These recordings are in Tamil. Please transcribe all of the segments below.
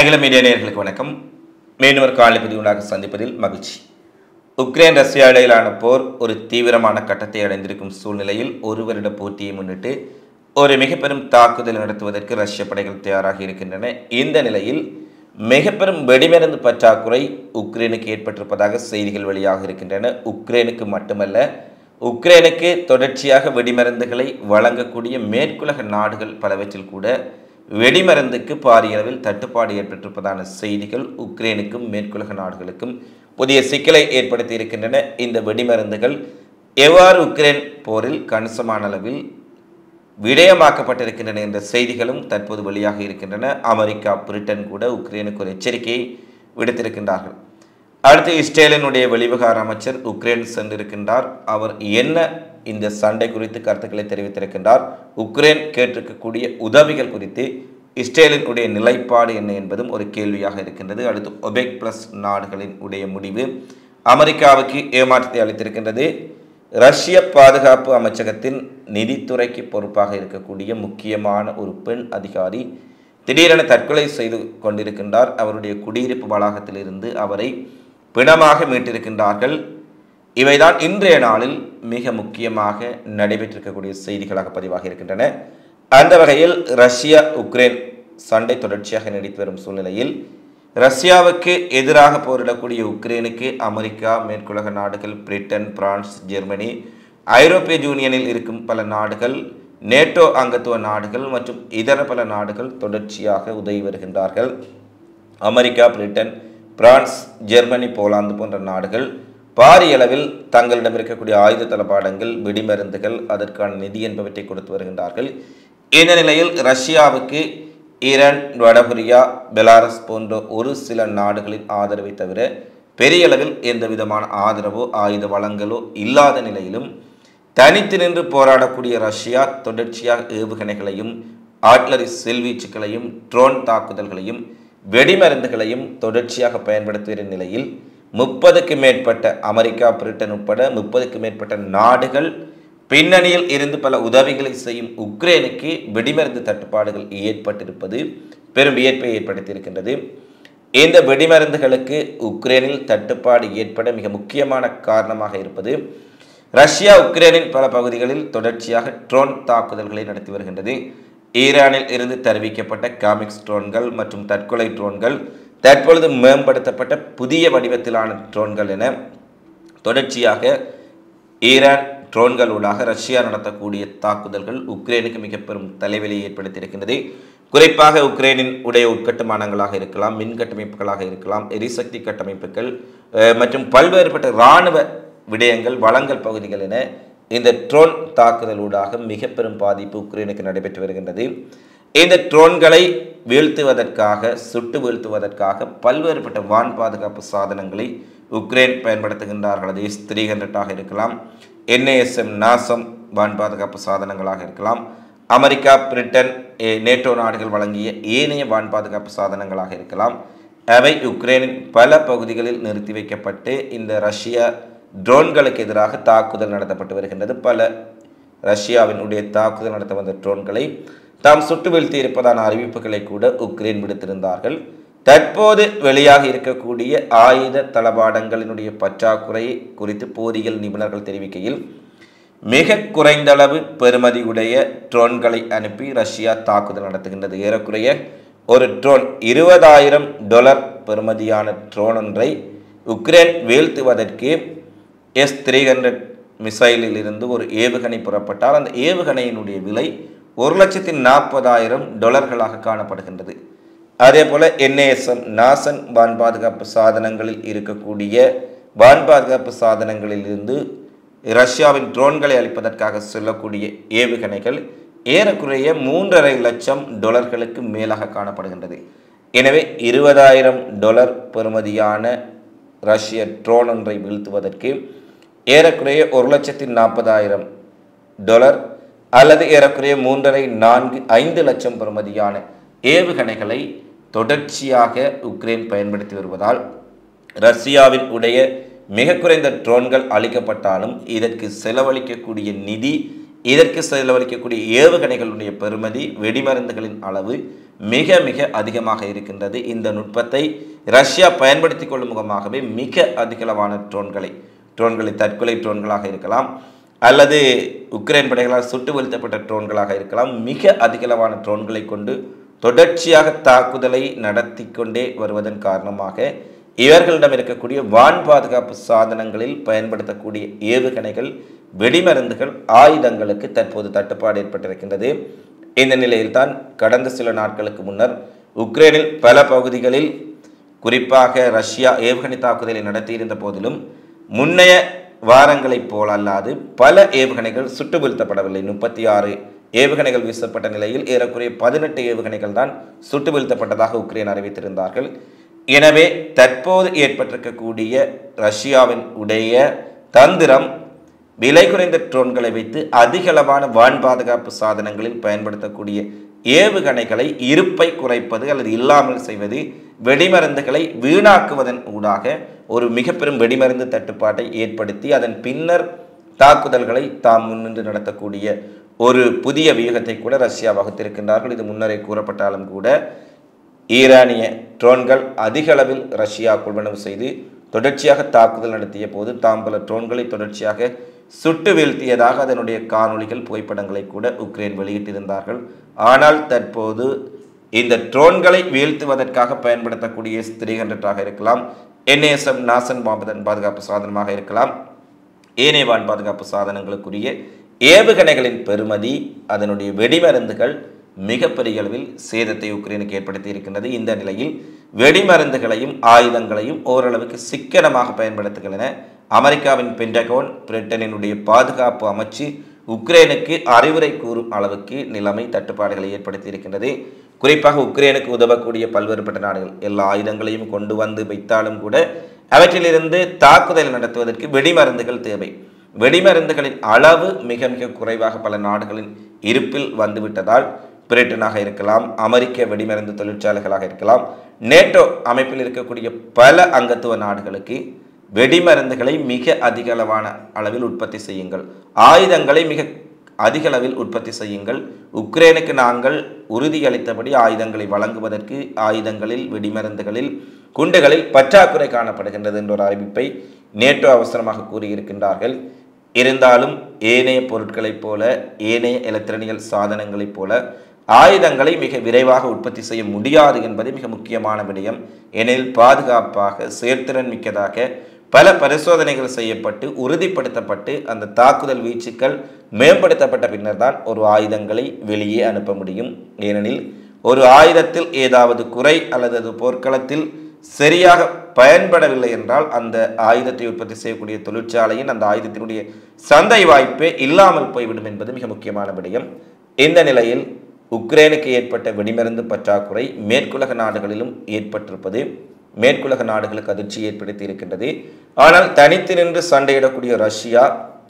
அகில மீடியா நேயர்களுக்கு வணக்கம் மீண்டும் ஒரு காலை பதிவுண்டாக சந்திப்பதில் மகிழ்ச்சி உக்ரைன் ரஷ்யா இடையிலான போர் ஒரு தீவிரமான கட்டத்தை அடைந்திருக்கும் சூழ்நிலையில் ஒரு வருட போட்டியை முன்னிட்டு ஒரு மிக பெரும் தாக்குதல் நடத்துவதற்கு ரஷ்ய படைகள் தயாராக இருக்கின்றன இந்த நிலையில் மிக பெரும் வெடிமருந்து பற்றாக்குறை உக்ரைனுக்கு ஏற்பட்டிருப்பதாக செய்திகள் வெளியாக இருக்கின்றன உக்ரைனுக்கு மட்டுமல்ல உக்ரைனுக்கு தொடர்ச்சியாக வெடிமருந்துகளை வழங்கக்கூடிய மேற்குலக நாடுகள் பலவற்றில் கூட வெடிமருந்துக்கு பாரிய அளவில் தட்டுப்பாடு ஏற்பட்டிருப்பதான செய்திகள் உக்ரைனுக்கும் மேற்குலக நாடுகளுக்கும் புதிய சிக்கலை ஏற்படுத்தி இருக்கின்றன இந்த வெடிமருந்துகள் எவ்வாறு உக்ரைன் போரில் கணிசமான அளவில் விடயமாக்கப்பட்டிருக்கின்றன என்ற செய்திகளும் தற்போது வெளியாக இருக்கின்றன அமெரிக்கா பிரிட்டன் கூட உக்ரைனுக்கு ஒரு எச்சரிக்கையை விடுத்திருக்கின்றார்கள் அடுத்து இஸ்ரேலினுடைய வெளிவிகார அமைச்சர் உக்ரைன் சென்றிருக்கின்றார் அவர் என்ன இந்த சண்டை குறித்து கருத்துக்களை தெரிவித்திருக்கின்றார் உக்ரைன் கேட்டிருக்கக்கூடிய உதவிகள் குறித்து இஸ்ரேலினுடைய நிலைப்பாடு என்ன என்பதும் ஒரு கேள்வியாக இருக்கின்றது அடுத்து ஒபெக் பிளஸ் நாடுகளின் உடைய முடிவு அமெரிக்காவுக்கு ஏமாற்றத்தை அளித்திருக்கின்றது ரஷ்ய பாதுகாப்பு அமைச்சகத்தின் நிதித்துறைக்கு பொறுப்பாக இருக்கக்கூடிய முக்கியமான ஒரு பெண் அதிகாரி திடீரென தற்கொலை செய்து கொண்டிருக்கின்றார் அவருடைய குடியிருப்பு வளாகத்திலிருந்து அவரை பிணமாக மீட்டிருக்கின்றார்கள் இவைதான் இன்றைய நாளில் மிக முக்கியமாக நடைபெற்றிருக்கக்கூடிய செய்திகளாக பதிவாக இருக்கின்றன அந்த வகையில் ரஷ்யா உக்ரைன் சண்டை தொடர்ச்சியாக நீடித்து வரும் சூழ்நிலையில் ரஷ்யாவுக்கு எதிராக போரிடக்கூடிய உக்ரைனுக்கு அமெரிக்கா மேற்குலக நாடுகள் பிரிட்டன் பிரான்ஸ் ஜெர்மனி ஐரோப்பிய யூனியனில் இருக்கும் பல நாடுகள் நேட்டோ அங்கத்துவ நாடுகள் மற்றும் இதர பல நாடுகள் தொடர்ச்சியாக உதவி வருகின்றார்கள் America Britain France Germany Poland போன்ற நாடுகள் பாரிய அளவில் தங்களிடம் இருக்கக்கூடிய ஆயுத தளபாடங்கள் வெடிமருந்துகள் அதற்கான நிதி என்பவற்றை கொடுத்து வருகின்றார்கள் இந்த நிலையில் ரஷ்யாவுக்கு ஈரான் வடகொரியா பெலாரஸ் போன்ற ஒரு சில நாடுகளின் ஆதரவை தவிர பெரிய அளவில் எந்த விதமான ஆதரவோ ஆயுத வளங்களோ இல்லாத நிலையிலும் தனித்து நின்று போராடக்கூடிய ரஷ்யா தொடர்ச்சியாக ஏவுகணைகளையும் ஆட்லரி செல்வீச்சுகளையும் ட்ரோன் தாக்குதல்களையும் வெடிமருந்துகளையும் தொடர்ச்சியாக பயன்படுத்தி வரும் நிலையில் முப்பதுக்கு மேற்பட்ட அமெரிக்கா பிரிட்டன் உட்பட முப்பதுக்கு மேற்பட்ட நாடுகள் பின்னணியில் இருந்து பல உதவிகளை செய்யும் உக்ரைனுக்கு வெடிமருந்து தட்டுப்பாடுகள் ஏற்பட்டிருப்பது பெரும் வியப்பை ஏற்படுத்தியிருக்கின்றது இந்த வெடிமருந்துகளுக்கு உக்ரைனில் தட்டுப்பாடு ஏற்பட மிக முக்கியமான காரணமாக இருப்பது ரஷ்யா உக்ரைனின் பல பகுதிகளில் தொடர்ச்சியாக ட்ரோன் தாக்குதல்களை நடத்தி வருகின்றது ஈரானில் இருந்து தெரிவிக்கப்பட்ட காமிக்ஸ் ட்ரோன்கள் மற்றும் தற்கொலை ட்ரோன்கள் தற்பொழுது மேம்படுத்தப்பட்ட புதிய வடிவத்திலான ட்ரோன்கள் என தொடர்ச்சியாக ஈரான் ட்ரோன்களூடாக ரஷ்யா நடத்தக்கூடிய தாக்குதல்கள் உக்ரைனுக்கு மிக பெரும் தலைவலியை ஏற்படுத்தியிருக்கின்றது குறிப்பாக உக்ரைனின் உடைய உட்கட்டுமானங்களாக இருக்கலாம் மின் கட்டமைப்புகளாக இருக்கலாம் எரிசக்தி கட்டமைப்புகள் அஹ், மற்றும் பல்வேறுபட்ட இராணுவ விடயங்கள் வளங்கள் பகுதிகள் என இந்த ட்ரோன் தாக்குதலூடாக மிக பெரும் பாதிப்பு உக்ரைனுக்கு நடைபெற்று வருகின்றது இந்த ட்ரோன்களை வீழ்த்துவதற்காக சுட்டு வீழ்த்துவதற்காக பல்வேறுபட்ட வான் பாதுகாப்பு சாதனங்களை உக்ரைன் பயன்படுத்துகின்றார்கள் அது எஸ் த்ரீ ஹண்ட்ரட்டாக இருக்கலாம் என்ஏஎஸ்எம் நாசம் வான் பாதுகாப்பு சாதனங்களாக இருக்கலாம் அமெரிக்கா பிரிட்டன் எ, நேட்டோ நாடுகள் வழங்கிய ஏனைய வான் பாதுகாப்பு சாதனங்களாக இருக்கலாம் அவை உக்ரைனின் பல பகுதிகளில் நிறுத்தி வைக்கப்பட்டு இந்த ரஷ்ய ட்ரோன்களுக்கு எதிராக தாக்குதல் நடத்தப்பட்டு வருகின்றது பல ரஷ்யாவின் உடைய தாக்குதல் நடத்த வந்த ட்ரோன்களை தாம் சுட்டு வீழ்த்தி இருப்பதான அறிவிப்புகளை கூட உக்ரைன் விடுத்திருந்தார்கள் தற்போது வெளியாக இருக்கக்கூடிய ஆயுத தளபாடங்களினுடைய பற்றாக்குறை குறித்து போரியல் நிபுணர்கள் தெரிவிக்கையில் மிக குறைந்தளவு பெறுமதியுடைய ட்ரோன்களை அனுப்பி ரஷ்யா தாக்குதல் நடத்துகின்றது ஏறக்குறைய ஒரு ட்ரோன் இருபதாயிரம் டாலர் பெறுமதியான ட்ரோன் ஒன்றை உக்ரைன் வீழ்த்துவதற்கு எஸ் த்ரீ ஹண்ட்ரட் மிசைலில் இருந்து ஒரு ஏவுகணை புறப்பட்டால் அந்த ஏவுகணையினுடைய விலை ஒரு லட்சத்தி நாற்பதாயிரம் டாலர்களாக காணப்படுகின்றது அதே போல என்ஏஎஸ்எம் நாசன் வான் பாதுகாப்பு சாதனங்களில் இருக்கக்கூடிய வான் பாதுகாப்பு சாதனங்களில் இருந்து ரஷ்யாவின் ட்ரோன்களை அளிப்பதற்காக சொல்லக்கூடிய ஏவுகணைகள் ஏறக்குறைய மூன்றரை லட்சம் டாலர்களுக்கு மேலாக காணப்படுகின்றது எனவே இருபதாயிரம் டாலர் பெறுமதியான ரஷ்ய ட்ரோன் ஒன்றை வீழ்த்துவதற்கு ஏறக்குறைய ஒரு லட்சத்தி நாற்பதாயிரம் டாலர் அல்லது ஏறக்குறைய மூன்றரை நான்கு ஐந்து லட்சம் பெறுமதியான ஏவுகணைகளை தொடர்ச்சியாக உக்ரைன் பயன்படுத்தி வருவதால் ரஷ்யாவின் உடைய மிக குறைந்த ட்ரோன்கள் அளிக்கப்பட்டாலும் இதற்கு செலவழிக்கக்கூடிய நிதி இதற்கு செலவழிக்கக்கூடிய ஏவுகணைகளுடைய பெறுமதி வெடிமருந்துகளின் அளவு மிக மிக அதிகமாக இருக்கின்றது இந்த நுட்பத்தை ரஷ்யா பயன்படுத்தி கொள்ளும் முகமாகவே மிக அதிகளவான ட்ரோன்களை ட்ரோன்களை தற்கொலை ட்ரோன்களாக இருக்கலாம் அல்லது உக்ரைன் படைகளால் சுட்டு வீழ்த்தப்பட்ட ட்ரோன்களாக இருக்கலாம் மிக அதிகளவான ட்ரோன்களை கொண்டு தொடர்ச்சியாக தாக்குதலை நடத்தி கொண்டே வருவதன் காரணமாக இவர்களிடம் இருக்கக்கூடிய வான் பாதுகாப்பு சாதனங்களில் பயன்படுத்தக்கூடிய ஏவுகணைகள் வெடிமருந்துகள் ஆயுதங்களுக்கு தற்போது தட்டுப்பாடு ஏற்பட்டிருக்கின்றது இந்த நிலையில்தான் கடந்த சில நாட்களுக்கு முன்னர் உக்ரைனில் பல பகுதிகளில் குறிப்பாக ரஷ்யா ஏவுகணை தாக்குதலை நடத்தியிருந்த போதிலும் முன்னைய வாரங்களைப் போல் அல்லாது பல ஏவுகணைகள் சுட்டு வீழ்த்தப்படவில்லை முப்பத்தி ஆறு ஏவுகணைகள் வீசப்பட்ட நிலையில் ஏறக்குறைய பதினெட்டு ஏவுகணைகள் தான் சுட்டு வீழ்த்தப்பட்டதாக உக்ரைன் அறிவித்திருந்தார்கள் எனவே தற்போது ஏற்பட்டிருக்கக்கூடிய ரஷ்யாவின் உடைய தந்திரம் விலை குறைந்த ட்ரோன்களை வைத்து அதிகளவான வான் பாதுகாப்பு சாதனங்களில் பயன்படுத்தக்கூடிய ஏவுகணைகளை இருப்பை குறைப்பது அல்லது இல்லாமல் செய்வது வெடிமருந்துகளை வீணாக்குவதன் ஊடாக ஒரு மிக பெரும் வெடிமருந்து தட்டுப்பாட்டை ஏற்படுத்தி அதன் பின்னர் தாக்குதல்களை தாம் முன்னின்று நடத்தக்கூடிய ஒரு புதிய வியூகத்தை கூட ரஷ்யா வகுத்திருக்கின்றார்கள் இது முன்னரே கூறப்பட்டாலும் கூட ஈரானிய ட்ரோன்கள் அதிக அளவில் ரஷ்யா கொள்வனவு செய்து தொடர்ச்சியாக தாக்குதல் நடத்திய போது தாம் பல ட்ரோன்களை தொடர்ச்சியாக சுட்டு வீழ்த்தியதாக அதனுடைய காணொளிகள் புகைப்படங்களை கூட உக்ரைன் வெளியிட்டிருந்தார்கள் ஆனால் தற்போது இந்த ட்ரோன்களை வீழ்த்துவதற்காக பயன்படுத்தக்கூடிய த்ரீ ஹண்ட்ரடாக இருக்கலாம் என்ஏஎஸ்எம் நாசன் பாம்பதன் பாதுகாப்பு சாதனமாக இருக்கலாம் ஏனைய வான் பாதுகாப்பு சாதனங்களுக்குரிய ஏவுகணைகளின் பெறுமதி அதனுடைய வெடிமருந்துகள் மிகப்பெரிய அளவில் சேதத்தை உக்ரைனுக்கு ஏற்படுத்தி இருக்கின்றது இந்த நிலையில் வெடிமருந்துகளையும் ஆயுதங்களையும் ஓரளவுக்கு சிக்கனமாக பயன்படுத்துகின்றன அமெரிக்காவின் பென்டகோன் பிரிட்டனினுடைய பாதுகாப்பு அமைச்சு உக்ரைனுக்கு அறிவுரை கூறும் அளவுக்கு நிலைமை தட்டுப்பாடுகளை ஏற்படுத்தி இருக்கின்றது குறிப்பாக உக்ரைனுக்கு உதவக்கூடிய பல்வேறுபட்ட நாடுகள் எல்லா ஆயுதங்களையும் கொண்டு வந்து வைத்தாலும் கூட அவற்றிலிருந்து தாக்குதல் நடத்துவதற்கு வெடிமருந்துகள் தேவை வெடிமருந்துகளின் அளவு மிக மிக குறைவாக பல நாடுகளின் இருப்பில் வந்துவிட்டதால் பிரிட்டனாக இருக்கலாம் அமெரிக்க வெடிமருந்து தொழிற்சாலைகளாக இருக்கலாம் நேட்டோ அமைப்பில் இருக்கக்கூடிய பல அங்கத்துவ நாடுகளுக்கு வெடிமருந்துகளை மிக அதிக அளவான அளவில் உற்பத்தி செய்யுங்கள் ஆயுதங்களை மிக அதிக அளவில் உற்பத்தி செய்யுங்கள் உக்ரைனுக்கு நாங்கள் உறுதியளித்தபடி ஆயுதங்களை வழங்குவதற்கு ஆயுதங்களில் வெடிமருந்துகளில் குண்டுகளில் பற்றாக்குறை காணப்படுகின்றது என்ற ஒரு அறிவிப்பை நேட்டோ அவசரமாக கூறியிருக்கின்றார்கள் இருந்தாலும் ஏனைய பொருட்களைப் போல ஏனைய எலக்ட்ரானியல் சாதனங்களைப் போல ஆயுதங்களை மிக விரைவாக உற்பத்தி செய்ய முடியாது என்பது மிக முக்கியமான விடயம் எனில் பாதுகாப்பாக செயற்திறன் மிக்கதாக பல பரிசோதனைகள் செய்யப்பட்டு உறுதிப்படுத்தப்பட்டு அந்த தாக்குதல் வீச்சுக்கள் மேம்படுத்தப்பட்ட பின்னர் தான் ஒரு ஆயுதங்களை வெளியே அனுப்ப முடியும் ஏனெனில் ஒரு ஆயுதத்தில் ஏதாவது குறை அல்லது அது போர்க்களத்தில் சரியாக பயன்படவில்லை என்றால் அந்த ஆயுதத்தை உற்பத்தி செய்யக்கூடிய தொழிற்சாலையின் அந்த ஆயுதத்தினுடைய சந்தை வாய்ப்பே இல்லாமல் போய்விடும் என்பது மிக முக்கியமான விடயம் இந்த நிலையில் உக்ரைனுக்கு ஏற்பட்ட வெடிமருந்து பற்றாக்குறை மேற்குலக நாடுகளிலும் ஏற்பட்டிருப்பது மேற்குலக நாடுகளுக்கு அதிர்ச்சி ஏற்படுத்தி இருக்கின்றது ஆனால் தனித்து நின்று சண்டையிடக்கூடிய ரஷ்யா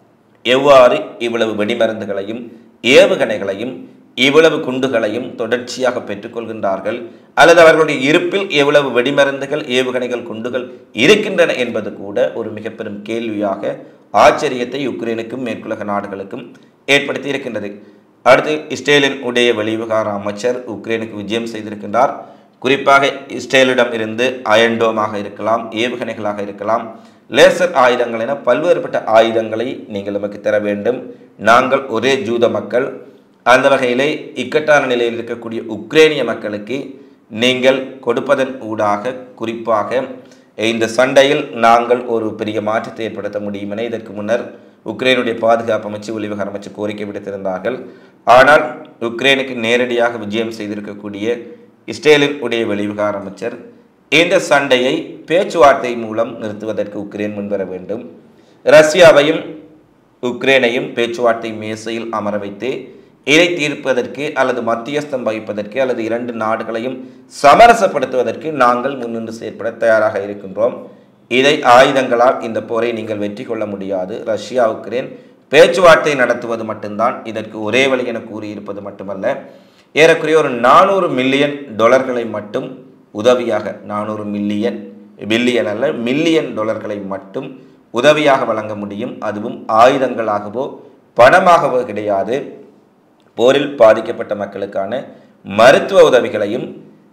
எவ்வாறு இவ்வளவு வெடிமருந்துகளையும் ஏவுகணைகளையும் இவ்வளவு குண்டுகளையும் தொடர்ச்சியாக பெற்றுக்கொள்கின்றார்கள் அல்லது அவர்களுடைய இருப்பில் எவ்வளவு வெடிமருந்துகள் ஏவுகணைகள் குண்டுகள் இருக்கின்றன என்பது கூட ஒரு மிக பெரும் கேள்வியாக ஆச்சரியத்தை உக்ரைனுக்கும் மேற்குலக நாடுகளுக்கும் ஏற்படுத்தி இருக்கின்றது அடுத்து இஸ்ரேலின் உடைய வெளிவிவகார அமைச்சர் உக்ரைனுக்கு விஜயம் செய்திருக்கின்றார் குறிப்பாக இஸ்ரேலிடம் இருந்து அயன்டோமாக இருக்கலாம் ஏவுகணைகளாக இருக்கலாம் லேசர் ஆயுதங்கள் என பல்வேறுபட்ட ஆயுதங்களை நீங்கள் நமக்கு தர வேண்டும் நாங்கள் ஒரே ஜூத மக்கள் அந்த வகையிலே இக்கட்டான நிலையில் இருக்கக்கூடிய உக்ரேனிய மக்களுக்கு நீங்கள் கொடுப்பதன் ஊடாக குறிப்பாக இந்த சண்டையில் நாங்கள் ஒரு பெரிய மாற்றத்தை ஏற்படுத்த முடியும் என இதற்கு முன்னர் உக்ரைனுடைய பாதுகாப்பு அமைச்சு வெளிவிவகார அமைச்சு கோரிக்கை விடுத்திருந்தார்கள் ஆனால் உக்ரைனுக்கு நேரடியாக விஜயம் செய்திருக்கக்கூடிய இஸ்ரேலின் உடைய வெளிவிவகார அமைச்சர் இந்த சண்டையை பேச்சுவார்த்தை மூலம் நிறுத்துவதற்கு உக்ரைன் முன்வர வேண்டும் ரஷ்யாவையும் உக்ரைனையும் பேச்சுவார்த்தை மேசையில் அமர வைத்து இதை தீர்ப்பதற்கு அல்லது மத்தியஸ்தம் வகிப்பதற்கு அல்லது இரண்டு நாடுகளையும் சமரசப்படுத்துவதற்கு நாங்கள் முன்னின்று செயற்பட தயாராக இருக்கின்றோம் இதை ஆயுதங்களால் இந்த போரை நீங்கள் வெற்றி கொள்ள முடியாது ரஷ்யா உக்ரைன் பேச்சுவார்த்தை நடத்துவது மட்டும்தான் இதற்கு ஒரே வழி என கூறியிருப்பது மட்டுமல்ல ஏறக்குறைய ஒரு நானூறு மில்லியன் டாலர்களை மட்டும் உதவியாக நானூறு மில்லியன் பில்லியன் அல்ல மில்லியன் டாலர்களை மட்டும் உதவியாக வழங்க முடியும் அதுவும் ஆயுதங்களாகவோ பணமாகவோ கிடையாது போரில் பாதிக்கப்பட்ட மக்களுக்கான மருத்துவ உதவிகளையும்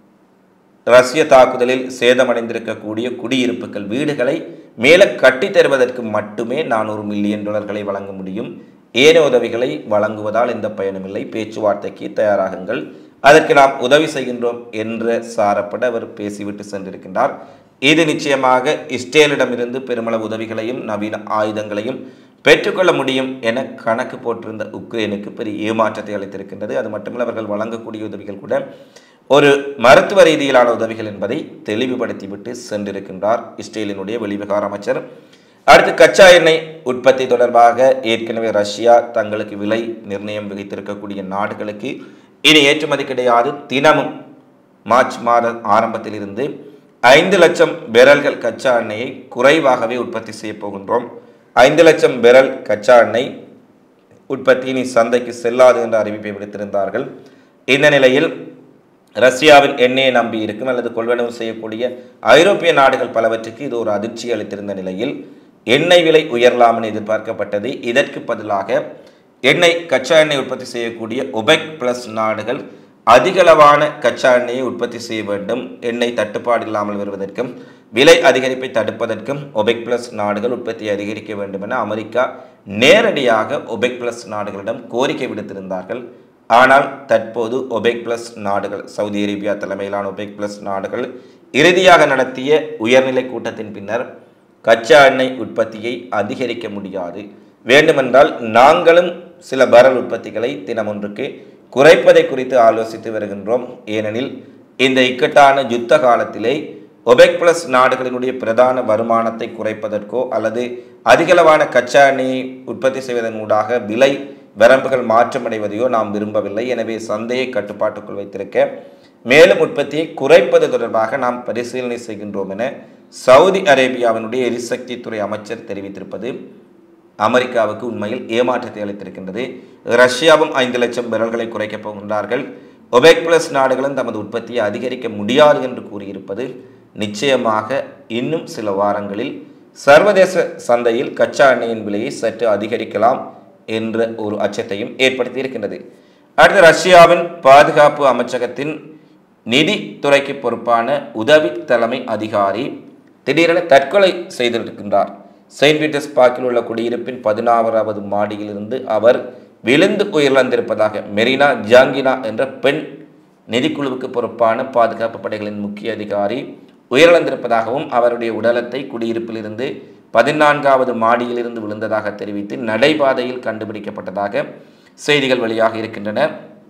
ரஷ்ய தாக்குதலில் சேதமடைந்திருக்கக்கூடிய குடியிருப்புகள் வீடுகளை மேலே கட்டித் தருவதற்கு மட்டுமே நானூறு மில்லியன் டாலர்களை வழங்க முடியும் ஏனைய உதவிகளை வழங்குவதால் எந்த பயனுமில்லை பேச்சுவார்த்தைக்கு தயாராகுங்கள் அதற்கு நாம் உதவி செய்கின்றோம் என்ற சாரப்பட அவர் பேசிவிட்டு சென்றிருக்கின்றார் இது நிச்சயமாக இஸ்ரேலிடமிருந்து பெருமளவு உதவிகளையும் நவீன ஆயுதங்களையும் பெற்றுக்கொள்ள முடியும் என கணக்கு போட்டிருந்த உக்ரைனுக்கு பெரிய ஏமாற்றத்தை அளித்திருக்கின்றது அது மட்டுமல்ல அவர்கள் வழங்கக்கூடிய உதவிகள் கூட ஒரு மருத்துவ ரீதியிலான உதவிகள் என்பதை தெளிவுபடுத்திவிட்டு சென்றிருக்கின்றார் இஸ்ரேலினுடைய வெளிவிகார அமைச்சர் அடுத்து கச்சா எண்ணெய் உற்பத்தி தொடர்பாக ஏற்கனவே ரஷ்யா தங்களுக்கு விலை நிர்ணயம் விதித்திருக்கக்கூடிய நாடுகளுக்கு இனி ஏற்றுமதி கிடையாது தினமும் மார்ச் மாத ஆரம்பத்தில் இருந்து ஐந்து லட்சம் பெரல்கள் கச்சா எண்ணெயை குறைவாகவே உற்பத்தி செய்ய போகின்றோம் ஐந்து லட்சம் பெரல் கச்சா எண்ணெய் உற்பத்தி இனி சந்தைக்கு செல்லாது என்ற அறிவிப்பை விடுத்திருந்தார்கள் இந்த நிலையில் ரஷ்யாவின் எண்ணெயை நம்பி இருக்கும் அல்லது கொள்வனவு செய்யக்கூடிய ஐரோப்பிய நாடுகள் பலவற்றுக்கு இது ஒரு அதிர்ச்சி அளித்திருந்த நிலையில் எண்ணெய் விலை உயரலாம் என எதிர்பார்க்கப்பட்டது இதற்கு பதிலாக எண்ணெய் கச்சா எண்ணெய் உற்பத்தி செய்யக்கூடிய ஒபெக் பிளஸ் நாடுகள் அதிகளவான கச்சா எண்ணெயை உற்பத்தி செய்ய வேண்டும் எண்ணெய் தட்டுப்பாடு இல்லாமல் வருவதற்கும் விலை அதிகரிப்பை தடுப்பதற்கும் ஒபெக் பிளஸ் நாடுகள் உற்பத்தியை அதிகரிக்க வேண்டும் என அமெரிக்கா நேரடியாக ஒபெக் பிளஸ் நாடுகளிடம் கோரிக்கை விடுத்திருந்தார்கள் ஆனால் தற்போது ஒபெக் பிளஸ் நாடுகள் சவுதி அரேபியா தலைமையிலான ஒபெக் பிளஸ் நாடுகள் இறுதியாக நடத்திய உயர்நிலை கூட்டத்தின் பின்னர் கச்சா எண்ணெய் உற்பத்தியை அதிகரிக்க முடியாது வேண்டுமென்றால் நாங்களும் சில பரல் உற்பத்திகளை தினமொன்றுக்கு குறைப்பதை குறித்து ஆலோசித்து வருகின்றோம் ஏனெனில் இந்த இக்கட்டான யுத்த காலத்திலே ஒபெக் பிளஸ் நாடுகளினுடைய பிரதான வருமானத்தை குறைப்பதற்கோ அல்லது அதிகளவான கச்சா எண்ணெயை உற்பத்தி செய்வதன் ஊடாக விலை வரம்புகள் மாற்றமடைவதையோ நாம் விரும்பவில்லை எனவே சந்தையை கட்டுப்பாட்டுக்குள் வைத்திருக்க மேலும் உற்பத்தியை குறைப்பது தொடர்பாக நாம் பரிசீலனை செய்கின்றோம் என சவுதி அரேபியாவினுடைய எரிசக்தி துறை அமைச்சர் தெரிவித்திருப்பது அமெரிக்காவுக்கு உண்மையில் ஏமாற்றத்தை அளித்திருக்கின்றது ரஷ்யாவும் ஐந்து லட்சம் பெரல்களை குறைக்கப் போகின்றார்கள் ஒபெக் பிளஸ் நாடுகளும் தமது உற்பத்தியை அதிகரிக்க முடியாது என்று கூறியிருப்பது நிச்சயமாக இன்னும் சில வாரங்களில் சர்வதேச சந்தையில் கச்சா எண்ணெயின் விலையை சற்று அதிகரிக்கலாம் என்ற ஒரு அச்சத்தையும் ஏற்படுத்தி இருக்கின்றது அடுத்து ரஷ்யாவின் பாதுகாப்பு அமைச்சகத்தின் நிதித்துறைக்கு பொறுப்பான உதவி தலைமை அதிகாரி திடீரென தற்கொலை செய்திருக்கின்றார் செயின்ட் பீட்டர்ஸ் பார்க்கில் உள்ள குடியிருப்பின் பதினாறாவது மாடியிலிருந்து அவர் விழுந்து உயிரிழந்திருப்பதாக மெரினா ஜாங்கினா என்ற பெண் நிதிக்குழுவுக்கு பொறுப்பான பாதுகாப்பு படைகளின் முக்கிய அதிகாரி உயிரிழந்திருப்பதாகவும் அவருடைய உடலத்தை குடியிருப்பிலிருந்து பதினான்காவது மாடியிலிருந்து விழுந்ததாக தெரிவித்து நடைபாதையில் கண்டுபிடிக்கப்பட்டதாக செய்திகள் வெளியாக இருக்கின்றன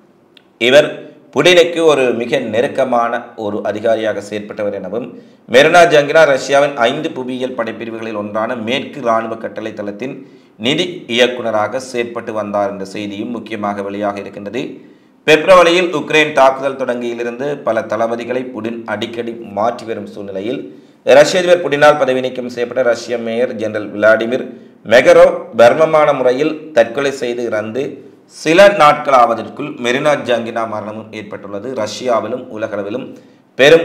இவர் புடினுக்கு ஒரு மிக நெருக்கமான ஒரு அதிகாரியாக செயற்பட்டவர் எனவும் மெரினா ஜங்கினா ரஷ்யாவின் ஐந்து புவியியல் படைப்பிரிவுகளில் ஒன்றான மேற்கு இராணுவ கட்டளை தளத்தின் நிதி இயக்குநராக செயற்பட்டு வந்தார் என்ற செய்தியும் முக்கியமாக வெளியாக இருக்கின்றது பிப்ரவரியில் உக்ரைன் தாக்குதல் தொடங்கியிலிருந்து பல தளபதிகளை புடின் அடிக்கடி மாற்றி வரும் சூழ்நிலையில் ரஷ்ய அதிபர் புடினால் பதவி நீக்கம் செய்யப்பட்ட ரஷ்ய மேயர் ஜெனரல் விளாடிமிர் மெகரோ பர்மமான முறையில் தற்கொலை செய்து இறந்து சில நாட்கள் ஆவதற்குள் மெரினா ஜாங்கினா மரணமும் ஏற்பட்டுள்ளது ரஷ்யாவிலும் உலகளவிலும் பெரும்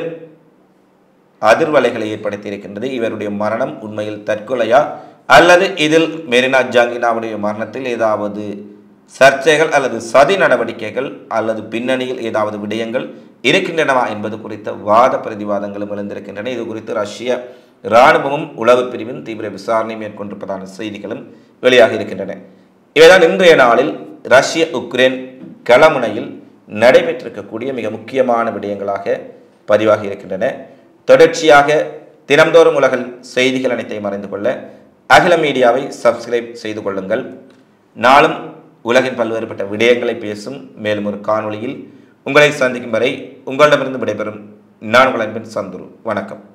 அதிர்வலைகளை ஏற்படுத்தி இருக்கின்றது இவருடைய மரணம் உண்மையில் தற்கொலையா அல்லது இதில் மெரினா ஜாங்கினாவுடைய மரணத்தில் ஏதாவது சர்ச்சைகள் அல்லது சதி நடவடிக்கைகள் அல்லது பின்னணியில் ஏதாவது விடயங்கள் இருக்கின்றனவா என்பது குறித்த வாத பிரதிவாதங்களும் எழுந்திருக்கின்றன இது குறித்து ரஷ்ய இராணுவமும் உளவு பிரிவின் தீவிர விசாரணை மேற்கொண்டிருப்பதான செய்திகளும் வெளியாக இருக்கின்றன இவைதான் இன்றைய நாளில் ரஷ்ய உக்ரைன் களமுனையில் நடைபெற்றிருக்கக்கூடிய மிக முக்கியமான விடயங்களாக பதிவாகி இருக்கின்றன தொடர்ச்சியாக தினம்தோறும் உலகில் செய்திகள் அனைத்தையும் அறிந்து கொள்ள அகில மீடியாவை சப்ஸ்கிரைப் செய்து கொள்ளுங்கள் நாளும் உலகின் பல்வேறுபட்ட விடயங்களை பேசும் மேலும் ஒரு காணொளியில் உங்களை சந்திக்கும் வரை உங்களிடமிருந்து விடைபெறும் நான் உங்கள் அன்பின் சந்துரு வணக்கம்